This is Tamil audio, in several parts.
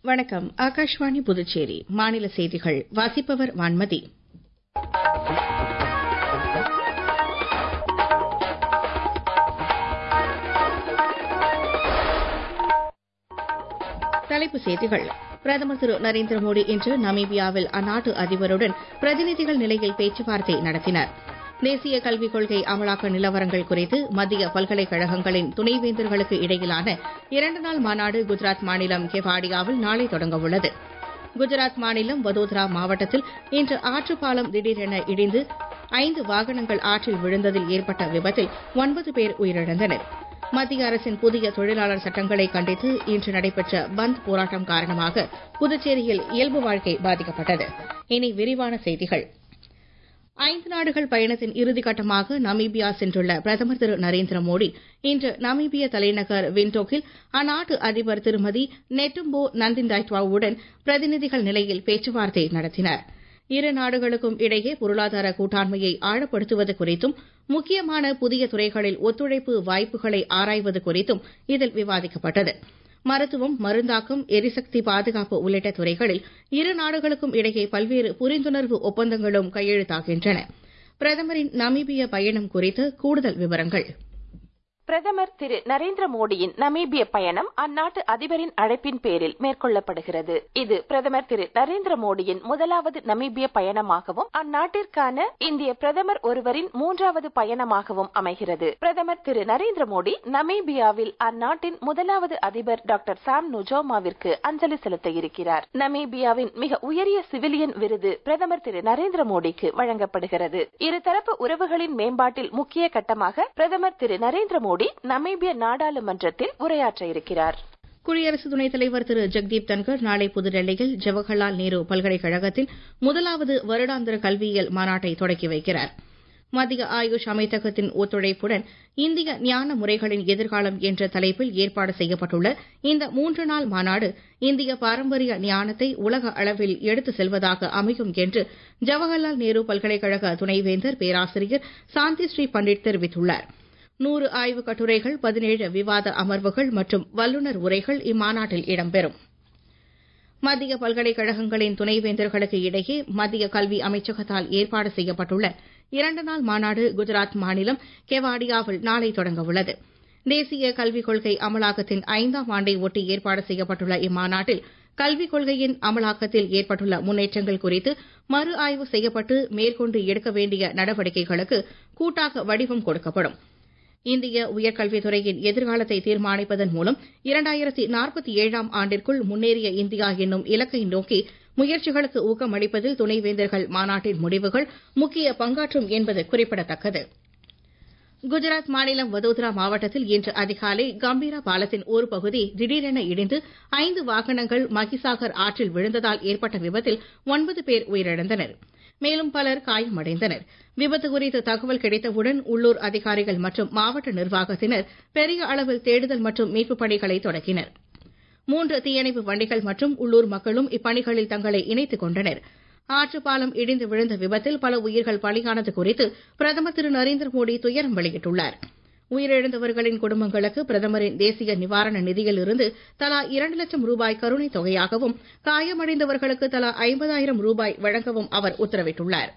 வணக்கம் ஆகாஷ்வாணி புதுச்சேரி மாநில செய்திகள் வாசிப்பவர் வான்மதி தலைப்புச் செய்திகள் பிரதமர் திரு நரேந்திர மோடி இன்று நமீபியாவில் அந்நாட்டு அதிபருடன் பிரதிநிதிகள் நிலையில் பேச்சுவார்த்தை நடத்தினார் தேசிய கல்விக் கொள்கை அமலாக்க நிலவரங்கள் குறித்து மத்திய பல்கலைக்கழகங்களின் துணைவேந்தர்களுக்கு இடையிலான இரண்டு நாள் மாநாடு குஜராத் மாநிலம் கெவாடியாவில் நாளை தொடங்க உள்ளது குஜராத் மாநிலம் வதோதரா மாவட்டத்தில் இன்று ஆற்றுப்பாலம் திடீரென இடிந்து ஐந்து வாகனங்கள் ஆற்றில் விழுந்ததில் ஏற்பட்ட விபத்தில் ஒன்பது பேர் உயிரிழந்தனர் மத்திய அரசின் புதிய தொழிலாளர் சட்டங்களை கண்டித்து இன்று நடைபெற்ற பந்த் போராட்டம் காரணமாக புதுச்சேரியில் இயல்பு வாழ்க்கை பாதிக்கப்பட்டது இனி விரிவான செய்திகள் ஐந்து நாடுகள் பயணத்தின் இறுதிக்கட்டமாக நமீபியா சென்றுள்ள பிரதமர் திரு நரேந்திர மோடி இன்று நமீபிய தலைநகர் விண்டோக்கில் அந்நாட்டு அதிபர் திருமதி நெட்டும்போ நந்தின்டாய்ட்வாவுடன் பிரதிநிதிகள் நிலையில் பேச்சுவார்த்தை நடத்தினார் இரு நாடுகளுக்கும் இடையே பொருளாதார கூட்டாண்மையை ஆழப்படுத்துவது குறித்தும் முக்கியமான புதிய துறைகளில் ஒத்துழைப்பு வாய்ப்புகளை ஆராய்வது குறித்தும் இதில் விவாதிக்கப்பட்டது மருத்துவம் மருந்தாக்கம் எரிசக்தி பாதுகாப்பு உள்ளிட்ட துறைகளில் இரு நாடுகளுக்கும் இடையே பல்வேறு புரிந்துணர்வு ஒப்பந்தங்களும் கையெழுத்தாகின்றன பிரதமரின் நமீபிய பயணம் குறித்து கூடுதல் விவரங்கள் பிரதமர் திரு நரேந்திர மோடியின் நமீபிய பயணம் அந்நாட்டு அதிபரின் அழைப்பின் பேரில் மேற்கொள்ளப்படுகிறது இது பிரதமர் திரு நரேந்திர மோடியின் முதலாவது நமீபிய பயணமாகவும் அந்நாட்டிற்கான இந்திய பிரதமர் ஒருவரின் மூன்றாவது பயணமாகவும் அமைகிறது பிரதமர் திரு நரேந்திர மோடி நமீபியாவில் அந்நாட்டின் முதலாவது அதிபர் டாக்டர் சாம் நுஜோமாவிற்கு அஞ்சலி செலுத்த இருக்கிறார் நமீபியாவின் மிக உயரிய சிவிலியன் விருது பிரதமர் திரு நரேந்திர மோடிக்கு வழங்கப்படுகிறது இருதரப்பு உறவுகளின் மேம்பாட்டில் முக்கிய கட்டமாக பிரதமர் திரு நரேந்திர மோடி மோடி நமீபிய நாடாளுமன்றத்தில் உரையாற்ற இருக்கிறார் குடியரசு துணைத் தலைவர் திரு ஜெக்தீப் தன்கர் நாளை புதுடெல்லியில் ஜவஹர்லால் நேரு பல்கலைக்கழகத்தின் முதலாவது வருடாந்திர கல்வியியல் மாநாட்டை தொடக்கி வைக்கிறார் மத்திய ஆயுஷ் அமைச்சகத்தின் ஒத்துழைப்புடன் இந்திய ஞான முறைகளின் எதிர்காலம் என்ற தலைப்பில் ஏற்பாடு செய்யப்பட்டுள்ள இந்த மூன்று நாள் மாநாடு இந்திய பாரம்பரிய ஞானத்தை உலக அளவில் எடுத்து செல்வதாக அமையும் என்று ஜவஹர்லால் நேரு பல்கலைக்கழக துணைவேந்தர் பேராசிரியர் சாந்தி ஸ்ரீ பண்டிட் தெரிவித்துள்ளாா் நூறு ஆய்வுக் கட்டுரைகள் பதினேழு விவாத அமர்வுகள் மற்றும் வல்லுநர் உரைகள் இம்மாநாட்டில் இடம்பெறும் மத்திய பல்கலைக்கழகங்களின் துணைவேந்தர்களுக்கு இடையே மத்திய கல்வி அமைச்சகத்தால் ஏற்பாடு செய்யப்பட்டுள்ள இரண்டு நாள் மாநாடு குஜராத் மாநிலம் கெவாடியாவில் நாளை தொடங்க உள்ளது தேசிய கல்விக் கொள்கை அமலாக்கத்தின் ஐந்தாம் ஆண்டை ஒட்டி ஏற்பாடு செய்யப்பட்டுள்ள இம்மாநாட்டில் கல்விக் கொள்கையின் அமலாக்கத்தில் ஏற்பட்டுள்ள முன்னேற்றங்கள் குறித்து மறு ஆய்வு செய்யப்பட்டு மேற்கொண்டு எடுக்க வேண்டிய நடவடிக்கைகளுக்கு கூட்டாக வடிவம் கொடுக்கப்படும் இந்திய உயர்கல்வித்துறையின் எதிர்காலத்தை தீர்மானிப்பதன் மூலம் இரண்டாயிரத்தி நாற்பத்தி ஏழாம் ஆண்டிற்குள் முன்னேறிய இந்தியா என்னும் இலக்கை நோக்கி முயற்சிகளுக்கு ஊக்கமளிப்பதில் துணைவேந்தர்கள் மாநாட்டின் முடிவுகள் முக்கிய பங்காற்றும் என்பது குறிப்பிடத்தக்கது குஜராத் மாநிலம் வதோதரா மாவட்டத்தில் இன்று அதிகாலை கம்பீரா பாலத்தின் ஒரு பகுதி திடீரென இடிந்து ஐந்து வாகனங்கள் மகிசாகர் ஆற்றில் விழுந்ததால் ஏற்பட்ட விபத்தில் ஒன்பது பேர் உயிரிழந்தனர் மேலும் பலர் காயமடைந்தனர் விபத்து குறித்து தகவல் கிடைத்தவுடன் உள்ளூர் அதிகாரிகள் மற்றும் மாவட்ட நிர்வாகத்தினர் பெரிய அளவில் தேடுதல் மற்றும் மீட்புப் பணிகளை தொடங்கினர் மூன்று தீயணைப்பு வண்டிகள் மற்றும் உள்ளூர் மக்களும் இப்பணிகளில் தங்களை இணைத்துக் கொண்டனர் ஆற்றுப்பாலம் இடிந்து விழுந்த விபத்தில் பல உயிர்கள் பலியானது குறித்து பிரதமர் திரு நரேந்திர மோடி துயரம் வெளியிட்டுள்ளார் உயிரிழந்தவர்களின் குடும்பங்களுக்கு பிரதமரின் தேசிய நிவாரண நிதியில் இருந்து தலா இரண்டு லட்சம் ரூபாய் கருணைத் தொகையாகவும் காயமடைந்தவர்களுக்கு தலா ஐம்பதாயிரம் ரூபாய் வழங்கவும் அவர் உத்தரவிட்டுள்ளார்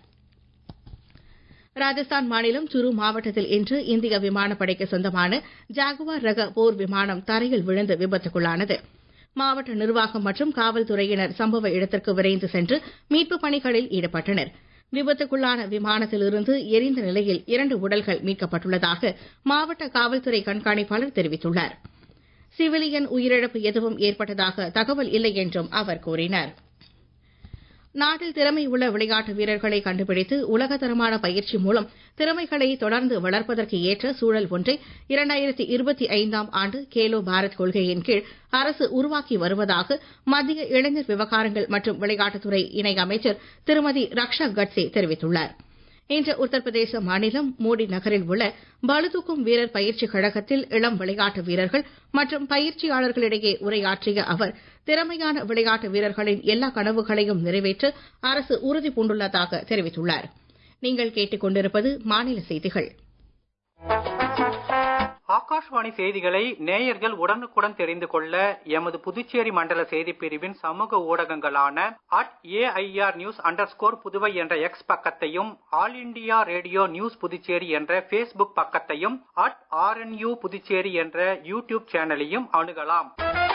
ராஜஸ்தான் மாநிலம் சுரு மாவட்டத்தில் இன்று இந்திய விமானப்படைக்கு சொந்தமான ஜாகுவார் ரக போர் விமானம் தரையில் விழுந்து விபத்துக்குள்ளானது மாவட்ட நிர்வாகம் மற்றும் காவல்துறையினர் சம்பவ இடத்திற்கு விரைந்து சென்று மீட்புப் பணிகளில் ஈடுபட்டனர் விபத்துக்குள்ளான விமானத்திலிருந்து எரிந்த நிலையில் இரண்டு உடல்கள் மீட்கப்பட்டுள்ளதாக மாவட்ட காவல்துறை கண்காணிப்பாளர் தெரிவித்துள்ளார் சிவிலியன் உயிரிழப்பு எதுவும் ஏற்பட்டதாக தகவல் இல்லை என்றும் அவர் கூறினார் நாட்டில் திறமை உள்ள விளையாட்டு வீரர்களை கண்டுபிடித்து உலகத்தரமான பயிற்சி மூலம் திறமைகளை தொடர்ந்து வளர்ப்பதற்கு ஏற்ற சூழல் ஒன்றை இரண்டாயிரத்தி இருபத்தி ஐந்தாம் ஆண்டு கேலோ பாரத் கொள்கையின் கீழ் அரசு உருவாக்கி வருவதாக மத்திய இளைஞர் விவகாரங்கள் மற்றும் விளையாட்டுத்துறை இணை அமைச்சர் திருமதி ரக்ஷா கட்சே தெரிவித்துள்ளார் இன்று உத்தரப்பிரதேச மாநிலம் மோடி நகரில் உள்ள பளுதூக்கும் வீரர் பயிற்சி கழகத்தில் இளம் விளையாட்டு வீரர்கள் மற்றும் பயிற்சியாளர்களிடையே உரையாற்றிய அவர் திறமையான விளையாட்டு வீரர்களின் எல்லா கனவுகளையும் நிறைவேற்ற அரசு உறுதி பூண்டுள்ளதாக தெரிவித்துள்ளார் நீங்கள் கேட்டுக் கொண்டிருப்பது மாநில செய்திகள் ஆகாஷ்வாணி செய்திகளை நேயர்கள் உடனுக்குடன் தெரிந்து கொள்ள எமது புதுச்சேரி மண்டல செய்திப் பிரிவின் சமூக ஊடகங்களான at AIR news under Puduvai என்ற எக்ஸ் பக்கத்தையும் All India Radio news Puducherry என்ற ஃபேஸ்புக் பக்கத்தையும் அட் ஆர்என்யூ புதுச்சேரி என்ற யூடியூப் சேனலையும் அணுகலாம்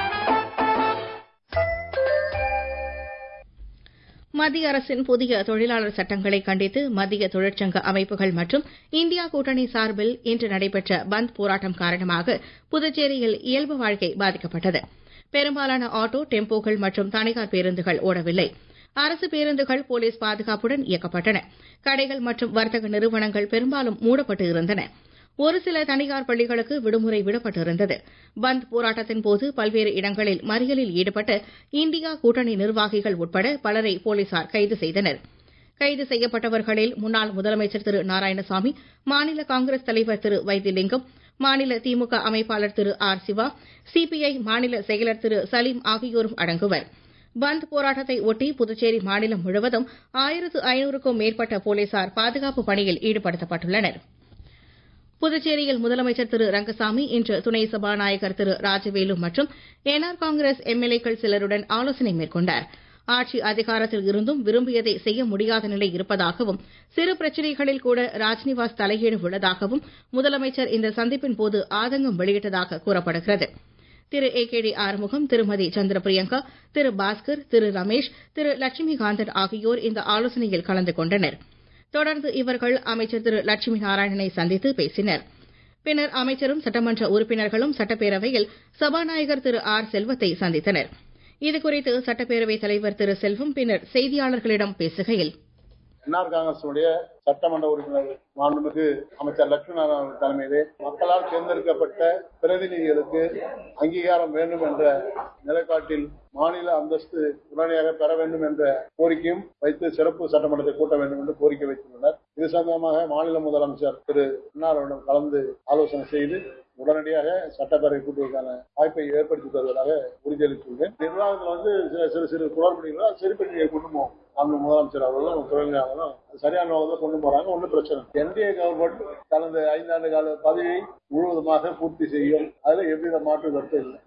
மத்திய அரசின் புதிய தொழிலாளர் சட்டங்களை கண்டித்து மத்திய தொழிற்சங்க அமைப்புகள் மற்றும் இந்தியா கூட்டணி சார்பில் இன்று நடைபெற்ற பந்த் போராட்டம் காரணமாக புதுச்சேரியில் இயல்பு வாழ்க்கை பாதிக்கப்பட்டது பெரும்பாலான ஆட்டோ டெம்போக்கள் மற்றும் தனியார் பேருந்துகள் ஓடவில்லை அரசு பேருந்துகள் போலீஸ் பாதுகாப்புடன் இயக்கப்பட்டன கடைகள் மற்றும் வர்த்தக நிறுவனங்கள் பெரும்பாலும் மூடப்பட்டு இருந்தன ஒரு சில தனியார் பள்ளிகளுக்கு விடுமுறை விடப்பட்டிருந்தது பந்த் போராட்டத்தின் போது பல்வேறு இடங்களில் மறியலில் ஈடுபட்ட இந்தியா கூட்டணி நிர்வாகிகள் உட்பட பலரை போலீசார் கைது செய்தனர் கைது செய்யப்பட்டவர்களில் முன்னாள் முதலமைச்சர் திரு நாராயணசாமி மாநில காங்கிரஸ் தலைவர் திரு வைத்திலிங்கம் மாநில திமுக அமைப்பாளர் திரு ஆர் சிவா சிபிஐ மாநில செயலர் திரு சலீம் ஆகியோரும் அடங்குவர் பந்த் போராட்டத்தை ஒட்டி புதுச்சேரி மாநிலம் முழுவதும் ஆயிரத்து ஐநூறுக்கும் மேற்பட்ட போலீசார் பாதுகாப்பு பணியில் ஈடுபடுத்தப்பட்டுள்ளனா் புதுச்சேரியில் முதலமைச்சர் திரு ரங்கசாமி இன்று துணை சபாநாயகர் திரு ராஜவேலு மற்றும் என்ஆர் காங்கிரஸ் எம்எல்ஏக்கள் சிலருடன் ஆலோசனை மேற்கொண்டார் ஆட்சி அதிகாரத்தில் இருந்தும் விரும்பியதை செய்ய முடியாத நிலை இருப்பதாகவும் சிறு பிரச்சனைகளில் கூட ராஜ்நிவாஸ் தலையீடு உள்ளதாகவும் முதலமைச்சர் இந்த சந்திப்பின் போது ஆதங்கம் வெளியிட்டதாக கூறப்படுகிறது Thiru A K D Arumugam Thirumathi Chandra Priyanka திரு பாஸ்கர் திரு ரமேஷ் திரு லட்சுமிகாந்தன் ஆகியோர் இந்த ஆலோசனையில் கலந்து கொண்டனா் தொடர்ந்து இவர்கள் அமைச்சர் திரு லட்சுமி நாராயணனை சந்தித்து பேசினர் பின்னர் அமைச்சரும் சட்டமன்ற உறுப்பினர்களும் சட்டப்பேரவையில் சபாநாயகர் திரு ஆர் செல்வத்தை சந்தித்தனர் இதுகுறித்து சட்டப்பேரவைத் தலைவர் திரு செல்வம் பின்னர் செய்தியாளர்களிடம் பேசுகையில் என்ஆர் காங்கிரசுடைய சட்டமன்ற உறுப்பினர் மாண்புமிகு அமைச்சர் லட்சுமி நாராயணன் தலைமையிலே மக்களால் தேர்ந்தெடுக்கப்பட்ட பிரதிநிதிகளுக்கு அங்கீகாரம் வேண்டும் என்ற நிலைப்பாட்டில் மாநில அந்தஸ்து உடனடியாக பெற வேண்டும் என்ற கோரிக்கையும் வைத்து சிறப்பு சட்டமன்றத்தை கூட்ட வேண்டும் என்று கோரிக்கை வைத்துள்ளனர் இது சம்பந்தமாக மாநில முதலமைச்சர் திரு அன்னாரிடம் கலந்து ஆலோசனை செய்து உடனடியாக சட்டப்பேரவை கூட்டுவதற்கான வாய்ப்பை ஏற்படுத்தி தருவதாக உறுதியளித்துள்ளேன் நிர்வாகத்தில் வந்து சிறு சிறு குளறுபடிகள் சரி பண்ணி கொண்டு போவோம் அந்த முதலமைச்சர் அவர்களும் துறையினர்களும் சரியான நோக்கத்தில் கொண்டு போறாங்க ஒன்றும் பிரச்சனை என்டிஏ கவர்மெண்ட் கடந்த ஐந்தாண்டு கால பதவியை முழுவதுமாக பூர்த்தி செய்யும் அதுல எவ்வித மாற்று கருத்து இல்லை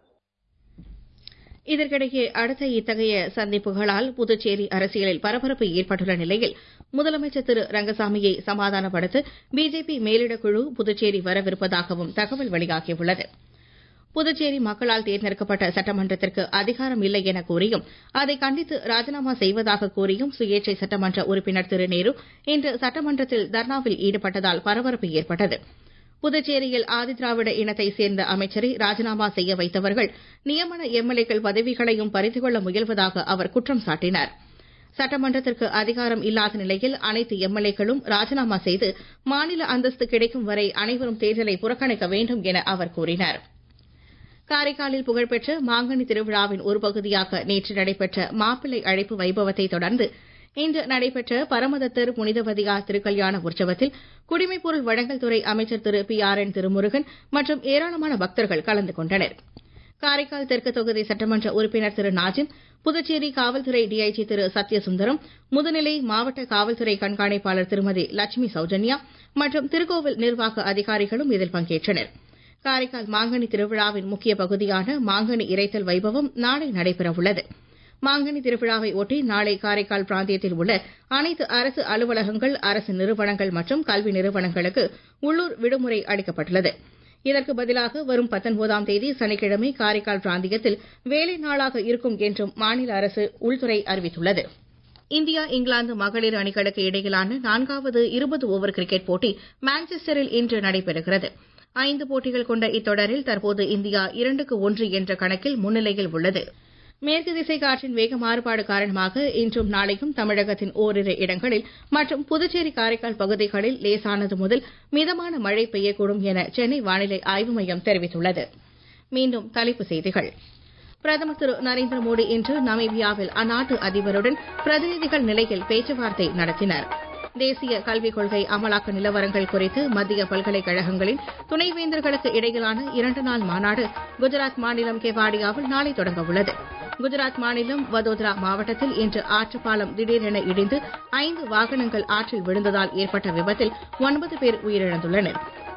இதற்கிடையே அடுத்த இத்தகைய சந்திப்புகளால் புதுச்சேரி அரசியலில் பரபரப்பு ஏற்பட்டுள்ள நிலையில் முதலமைச்சர் திரு ரங்கசாமியை சமாதானப்படுத்த பிஜேபி மேலிடக் குழு புதுச்சேரி வரவிருப்பதாகவும் தகவல் வெளியாகியுள்ளது புதுச்சேரி மக்களால் தேர்ந்தெடுக்கப்பட்ட சட்டமன்றத்திற்கு அதிகாரம் இல்லை என கூறியும் அதை கண்டித்து ராஜினாமா செய்வதாக கூறியும் சுயேட்சை சட்டமன்ற உறுப்பினர் திரு நேரு இன்று சட்டமன்றத்தில் தர்ணாவில் ஈடுபட்டதால் பரபரப்பு ஏற்பட்டது புதுச்சேரியில் ஆதிதிராவிட இனத்தை சேர்ந்த அமைச்சரை ராஜினாமா செய்ய வைத்தவர்கள் நியமன எம்எல்ஏக்கள் பதவிகளையும் பறித்து கொள்ள முயல்வதாக அவர் குற்றம் சாட்டினார் சட்டமன்றத்திற்கு அதிகாரம் இல்லாத நிலையில் அனைத்து எம்எல்ஏக்களும் ராஜினாமா செய்து மாநில அந்தஸ்து கிடைக்கும் வரை அனைவரும் தேர்தலை புறக்கணிக்க வேண்டும் என அவர் கூறினார் காரைக்காலில் புகழ்பெற்ற மாங்கனி திருவிழாவின் ஒரு பகுதியாக நேற்று நடைபெற்ற மாப்பிள்ளை அழைப்பு வைபவத்தை தொடர்ந்து இன்று நடைபெற்ற பரமதத்தர் புனிதவதியார் திருக்கல்யாண உற்சவத்தில் குடிமைப்பொருள் வழங்கல் துறை அமைச்சர் Thiru P R N Thirumurugan மற்றும் ஏராளமான பக்தர்கள் கலந்து கொண்டனர் காரைக்கால் தெற்கு தொகுதி சட்டமன்ற உறுப்பினர் திரு நாஜிம் புதுச்சேரி காவல்துறை டிஐஜி திரு சத்யசுந்தரம் முதுநிலை மாவட்ட காவல்துறை கண்காணிப்பாளர் திருமதி லட்சுமி சௌஜன்யா மற்றும் திருக்கோவில் நிர்வாக அதிகாரிகளும் இதில் பங்கேற்றனர் காரைக்கால் மாங்கனி திருவிழாவின் முக்கிய பகுதியான மாங்கனி இறைத்தல் வைபவம் நாளை நடைபெறவுள்ளது மாங்கனி திருவிழாவை ஒட்டி நாளை காரைக்கால் பிராந்தியத்தில் உள்ள அனைத்து அரசு அலுவலகங்கள் அரசு நிறுவனங்கள் மற்றும் கல்வி நிறுவனங்களுக்கு உள்ளூர் விடுமுறை அளிக்கப்பட்டுள்ளது இதற்கு பதிலாக வரும் பத்தொன்பதாம் தேதி சனிக்கிழமை காரைக்கால் பிராந்தியத்தில் வேலை நாளாக இருக்கும் என்றும் மாநில அரசு உள்துறை அறிவித்துள்ளது இந்தியா இங்கிலாந்து மகளிர் அணிகளுக்கு இடையிலான நான்காவது இருபது ஓவர் கிரிக்கெட் போட்டி மான்செஸ்டரில் இன்று நடைபெறுகிறது ஐந்து போட்டிகள் கொண்ட இத்தொடரில் தற்போது இந்தியா இரண்டுக்கு ஒன்று என்ற கணக்கில் முன்னிலையில் உள்ளது மேற்கு திசை காற்றின் வேக மாறுபாடு காரணமாக இன்றும் நாளையும் தமிழகத்தின் ஓரிரு இடங்களில் மற்றும் புதுச்சேரி காரைக்கால் பகுதிகளில் லேசானது முதல் மிதமான மழை பெய்யக்கூடும் என சென்னை வானிலை ஆய்வு மையம் தெரிவித்துள்ளது மீண்டும் தலைப்புச் செய்திகள் பிரதமர் திரு நரேந்திர மோடி இன்று நமீபியாவில் அந்நாட்டு அதிபருடன் பிரதிநிதிகள் நிலையில் பேச்சுவார்த்தை நடத்தினார் தேசிய கல்விக் கொள்கை அமலாக்க நிலவரங்கள் குறித்து மத்திய பல்கலைக்கழகங்களின் துணைவேந்தர்களுக்கு இடையிலான இரண்டு நாள் மாநாடு குஜராத் மாநிலம் கெவாடியாவில் நாளை தொடங்க உள்ளது குஜராத் மாநிலம் வதோதரா மாவட்டத்தில் இன்று ஆற்றுப்பாலம் திடீரென இடிந்து ஐந்து வாகனங்கள் ஆற்றில் விழுந்ததால் ஏற்பட்ட விபத்தில் ஒன்பது பேர் உயிரிழந்துள்ளனர்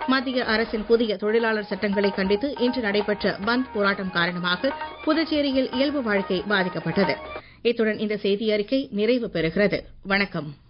மத்திய அரசின் புதிய தொழிலாளர் சட்டங்களை கண்டித்து இன்று நடைபெற்ற பந்த் போராட்டம் காரணமாக புதுச்சேரியில் இயல்பு வாழ்க்கை பாதிக்கப்பட்டது இத்துடன் இந்த செய்தி அறிக்கை நிறைவு பெறுகிறது வணக்கம்